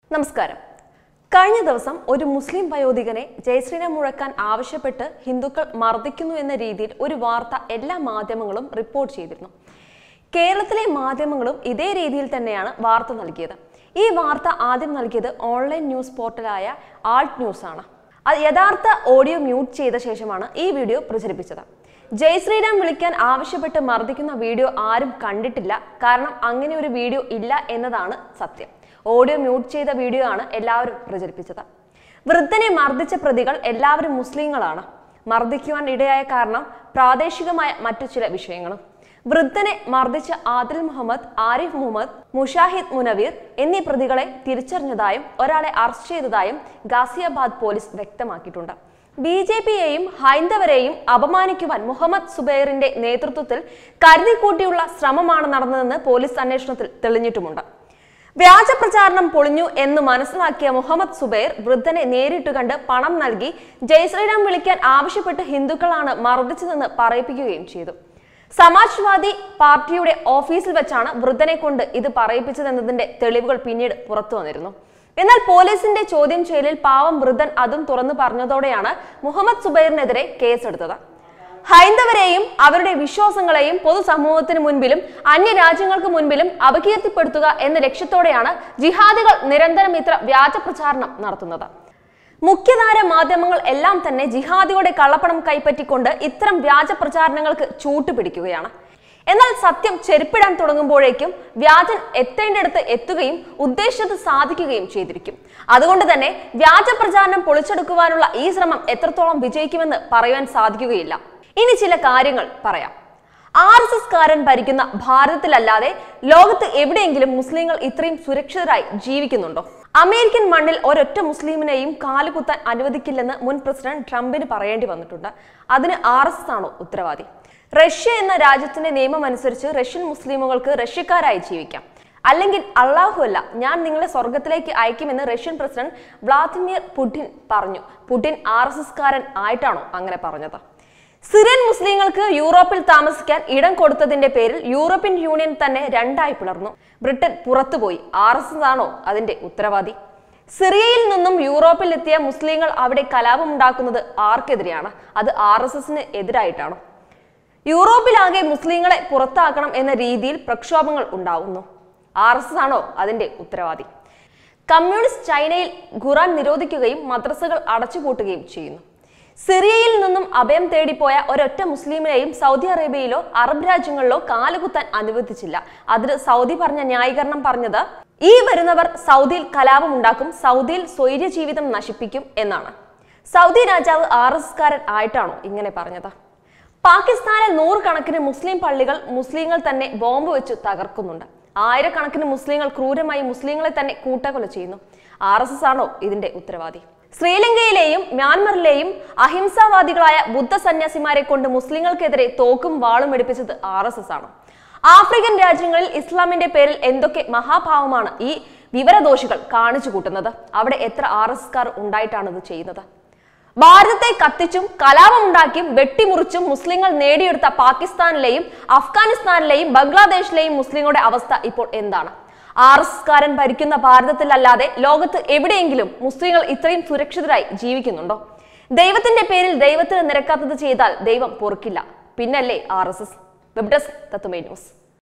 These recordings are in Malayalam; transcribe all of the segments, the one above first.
നമസ്കാരം കഴിഞ്ഞ ദിവസം ഒരു മുസ്ലിം വയോധികനെ ജയശ്രീനെ മുഴക്കാൻ ആവശ്യപ്പെട്ട് ഹിന്ദുക്കൾ മർദ്ദിക്കുന്നു എന്ന രീതിയിൽ ഒരു വാർത്ത എല്ലാ മാധ്യമങ്ങളും റിപ്പോർട്ട് ചെയ്തിരുന്നു കേരളത്തിലെ മാധ്യമങ്ങളും ഇതേ രീതിയിൽ തന്നെയാണ് വാർത്ത നൽകിയത് ഈ വാർത്ത ആദ്യം നൽകിയത് ഓൺലൈൻ ന്യൂസ് പോർട്ടലായ ആൾട്ട് ന്യൂസ് ആണ് അത് യഥാർത്ഥ ഓഡിയോ മ്യൂട്ട് ചെയ്ത ശേഷമാണ് ഈ വീഡിയോ പ്രചരിപ്പിച്ചത് ജയ് ശ്രീരാം വിളിക്കാൻ ആവശ്യപ്പെട്ട് മർദ്ദിക്കുന്ന വീഡിയോ ആരും കണ്ടിട്ടില്ല കാരണം അങ്ങനെ ഒരു വീഡിയോ ഇല്ല എന്നതാണ് സത്യം ഓഡിയോ മ്യൂട്ട് ചെയ്ത വീഡിയോ ആണ് എല്ലാവരും പ്രചരിപ്പിച്ചത് വൃദ്ധനെ മർദ്ദിച്ച പ്രതികൾ എല്ലാവരും മുസ്ലിങ്ങളാണ് മർദ്ദിക്കുവാൻ ഇടയായ കാരണം പ്രാദേശികമായ മറ്റു ചില വിഷയങ്ങളും വൃദ്ധനെ മർദ്ദിച്ച ആദിൽ മുഹമ്മദ് ആരിഫ് മുഹമ്മദ് മുഷാഹിദ് മുനവീർ എന്നീ പ്രതികളെ തിരിച്ചറിഞ്ഞതായും ഒരാളെ അറസ്റ്റ് ചെയ്തതായും ഗാസിയാബാദ് പോലീസ് വ്യക്തമാക്കിയിട്ടുണ്ട് ബി ജെ പിയെയും ഹൈന്ദവരെയും അപമാനിക്കുവാൻ മുഹമ്മദ് സുബൈറിന്റെ നേതൃത്വത്തിൽ കരുതിക്കൂട്ടിയുള്ള ശ്രമമാണ് നടന്നതെന്ന് പോലീസ് അന്വേഷണത്തിൽ തെളിഞ്ഞിട്ടുമുണ്ട് വ്യാജ പ്രചാരണം പൊളിഞ്ഞു എന്ന് മനസ്സിലാക്കിയ മുഹമ്മദ് സുബൈർ വൃദ്ധനെ നേരിട്ട് കണ്ട് പണം നൽകി ജയശ്രീരാം വിളിക്കാൻ ആവശ്യപ്പെട്ട് ഹിന്ദുക്കളാണ് മർദ്ദിച്ചതെന്ന് പറയിപ്പിക്കുകയും ചെയ്തു സമാജ്വാദി പാർട്ടിയുടെ ഓഫീസിൽ വെച്ചാണ് വൃദ്ധനെ കൊണ്ട് ഇത് പറയിപ്പിച്ചതെന്നതിന്റെ തെളിവുകൾ പിന്നീട് പുറത്തു വന്നിരുന്നു എന്നാൽ പോലീസിന്റെ ചോദ്യം ചെയ്യലിൽ പാവം വൃദ്ധൻ അതും തുറന്നു പറഞ്ഞതോടെയാണ് മുഹമ്മദ് സുബൈറിനെതിരെ കേസെടുത്തത് ഹൈന്ദവരെയും അവരുടെ വിശ്വാസങ്ങളെയും പൊതുസമൂഹത്തിന് മുൻപിലും അന്യരാജ്യങ്ങൾക്ക് മുൻപിലും അപകീർത്തിപ്പെടുത്തുക എന്ന ലക്ഷ്യത്തോടെയാണ് ജിഹാദികൾ നിരന്തരം ഇത്ര വ്യാജ പ്രചാരണം നടത്തുന്നത് മുഖ്യധാര മാധ്യമങ്ങൾ എല്ലാം തന്നെ ജിഹാദിയുടെ കള്ളപ്പണം കൈപ്പറ്റിക്കൊണ്ട് ഇത്തരം വ്യാജ പ്രചാരണങ്ങൾക്ക് ചൂട്ടുപിടിക്കുകയാണ് എന്നാൽ സത്യം ചെരുപ്പിടാൻ തുടങ്ങുമ്പോഴേക്കും വ്യാജൻ എത്തേണ്ടടുത്ത് എത്തുകയും ഉദ്ദേശിച്ചത് സാധിക്കുകയും ചെയ്തിരിക്കും അതുകൊണ്ട് തന്നെ വ്യാജ പ്രചാരണം പൊളിച്ചെടുക്കുവാനുള്ള ഈ ശ്രമം എത്രത്തോളം വിജയിക്കുമെന്ന് പറയുവാൻ സാധിക്കുകയില്ല ഇനി ചില കാര്യങ്ങൾ പറയാം ആർ എസ് എസ് കാരൻ ഭരിക്കുന്ന ഭാരതത്തിലല്ലാതെ ലോകത്ത് എവിടെയെങ്കിലും മുസ്ലിങ്ങൾ ഇത്രയും സുരക്ഷിതരായി ജീവിക്കുന്നുണ്ടോ അമേരിക്കൻ മണ്ണിൽ ഒരൊറ്റ മുസ്ലിമിനെയും കാലുകുത്താൻ അനുവദിക്കില്ലെന്ന് മുൻ പ്രസിഡന്റ് ട്രംപിന് പറയേണ്ടി വന്നിട്ടുണ്ട് അതിന് ആർ എസ് എസ് ആണോ ഉത്തരവാദി റഷ്യ എന്ന രാജ്യത്തിന്റെ നിയമം അനുസരിച്ച് റഷ്യൻ മുസ്ലിമുകൾക്ക് റഷ്യക്കാരായി ജീവിക്കാം അല്ലെങ്കിൽ അള്ളാഹു അല്ല ഞാൻ നിങ്ങളെ സ്വർഗത്തിലേക്ക് അയക്കുമെന്ന് റഷ്യൻ പ്രസിഡന്റ് വ്ളാദിമിർ പുടിൻ പറഞ്ഞു പുടിൻ ആർ എസ് എസ് കാരൻ ആയിട്ടാണോ അങ്ങനെ പറഞ്ഞത് സിറിയൻ മുസ്ലിങ്ങൾക്ക് യൂറോപ്പിൽ താമസിക്കാൻ ഇടം കൊടുത്തതിന്റെ പേരിൽ യൂറോപ്യൻ യൂണിയൻ തന്നെ രണ്ടായി പിളർന്നു ബ്രിട്ടൻ പുറത്തുപോയി ആർ എസ് എസ് ആണോ അതിന്റെ ഉത്തരവാദി സിറിയയിൽ നിന്നും യൂറോപ്പിൽ എത്തിയ മുസ്ലിങ്ങൾ അവിടെ കലാപമുണ്ടാക്കുന്നത് ആർക്കെതിരെയാണ് അത് ആർ എസ് എസിന് എതിരായിട്ടാണോ യൂറോപ്പിലാകെ മുസ്ലിങ്ങളെ പുറത്താക്കണം എന്ന രീതിയിൽ പ്രക്ഷോഭങ്ങൾ ഉണ്ടാവുന്നു ആർ എസ് എസ് ആണോ അതിന്റെ ഉത്തരവാദി കമ്മ്യൂണിസ്റ്റ് ചൈനയിൽ ഖുറാൻ നിരോധിക്കുകയും മദ്രസകൾ അടച്ചുപൂട്ടുകയും ചെയ്യുന്നു സിറിയയിൽ നിന്നും അഭയം തേടിപ്പോയ ഒരൊറ്റ മുസ്ലിമിനെയും സൗദി അറേബ്യയിലോ അറബ് രാജ്യങ്ങളിലോ കാലുകുത്താൻ അനുവദിച്ചില്ല അതിന് സൗദി പറഞ്ഞ ന്യായീകരണം പറഞ്ഞത് ഈ വരുന്നവർ സൗദിയിൽ കലാപമുണ്ടാക്കും സൗദിയിൽ സ്വൈര്യ ജീവിതം നശിപ്പിക്കും എന്നാണ് സൗദി രാജാവ് ആർ എസ് കാരൻ ആയിട്ടാണോ ഇങ്ങനെ പറഞ്ഞത് പാകിസ്ഥാനിൽ നൂറുകണക്കിന് മുസ്ലിം പള്ളികൾ മുസ്ലിങ്ങൾ തന്നെ ബോംബ് വെച്ച് തകർക്കുന്നുണ്ട് ആയിരക്കണക്കിന് മുസ്ലിങ്ങൾ ക്രൂരമായി മുസ്ലിങ്ങളെ തന്നെ കൂട്ടക്കൊല ചെയ്യുന്നു ആർ എസ് എസ് ആണോ ഇതിന്റെ ഉത്തരവാദി ശ്രീലങ്കയിലെയും മ്യാൻമറിലെയും അഹിംസാവാദികളായ ബുദ്ധ സന്യാസിമാരെ കൊണ്ട് മുസ്ലിങ്ങൾക്കെതിരെ തോക്കും വാളും എടുപ്പിച്ചത് ആർ എസ് എസ് ആണ് ആഫ്രിക്കൻ രാജ്യങ്ങളിൽ ഇസ്ലാമിന്റെ പേരിൽ എന്തൊക്കെ മഹാഭാവമാണ് ഈ വിവരദോഷികൾ കാണിച്ചു കൂട്ടുന്നത് അവിടെ എത്ര ആർ എസ് കാർ ഉണ്ടായിട്ടാണ് ഇത് ചെയ്യുന്നത് ഭാരതത്തെ കത്തിച്ചും കലാപമുണ്ടാക്കിയും വെട്ടിമുറിച്ചും മുസ്ലിങ്ങൾ നേടിയെടുത്ത പാകിസ്ഥാനിലെയും അഫ്ഗാനിസ്ഥാനിലെയും ബംഗ്ലാദേശിലെയും മുസ്ലിങ്ങളുടെ അവസ്ഥ ഇപ്പോൾ എന്താണ് ആർ എസ് കാരൻ ഭരിക്കുന്ന ഭാരതത്തിലല്ലാതെ ലോകത്ത് എവിടെയെങ്കിലും മുസ്ലിങ്ങൾ ഇത്രയും സുരക്ഷിതരായി ജീവിക്കുന്നുണ്ടോ ദൈവത്തിന്റെ പേരിൽ ദൈവത്തിന് നിരക്കാത്തത് ചെയ്താൽ ദൈവം പൊറുക്കില്ല പിന്നല്ലേ R S S web desk തത്തുമേ ന്യൂസ്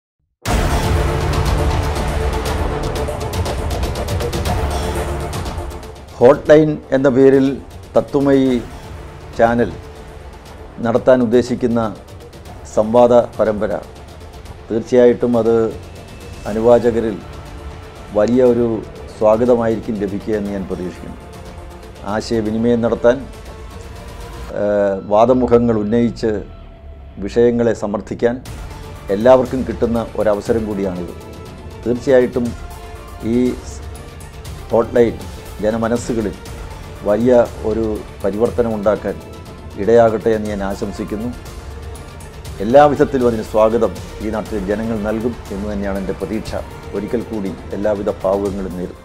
ഹോട്ട് ലൈൻ എന്ന പേരിൽ തത്വമയി ചാനൽ നടത്താൻ ഉദ്ദേശിക്കുന്ന സംവാദ പരമ്പര തീർച്ചയായിട്ടും അത് അനുവാചകരിൽ വലിയ ഒരു സ്വാഗതമായിരിക്കും ലഭിക്കുക എന്ന് ഞാൻ പ്രതീക്ഷിക്കുന്നു ആശയവിനിമയം നടത്താൻ ഏഹ്, വാദമുഖങ്ങൾ ഉന്നയിച്ച് വിഷയങ്ങളെ സമർത്ഥിക്കാൻ എല്ലാവർക്കും കിട്ടുന്ന ഒരവസരം കൂടിയാണിത് തീർച്ചയായിട്ടും ഈ ഹോട്ട്ലൈൻ ജനമനസ്സുകളിൽ വലിയ ഒരു പരിവർത്തനം ഉണ്ടാക്കാൻ ഇടയാകട്ടെ എന്ന് ഞാൻ ആശംസിക്കുന്നു എല്ലാവിധത്തിലും അതിന് സ്വാഗതം ഈ നാട്ടിലെ ജനങ്ങൾ നൽകും എന്ന് തന്നെയാണ് എൻ്റെ പ്രതീക്ഷ ഒരിക്കൽ കൂടി എല്ലാവിധ ഭാവുകങ്ങളും നേരും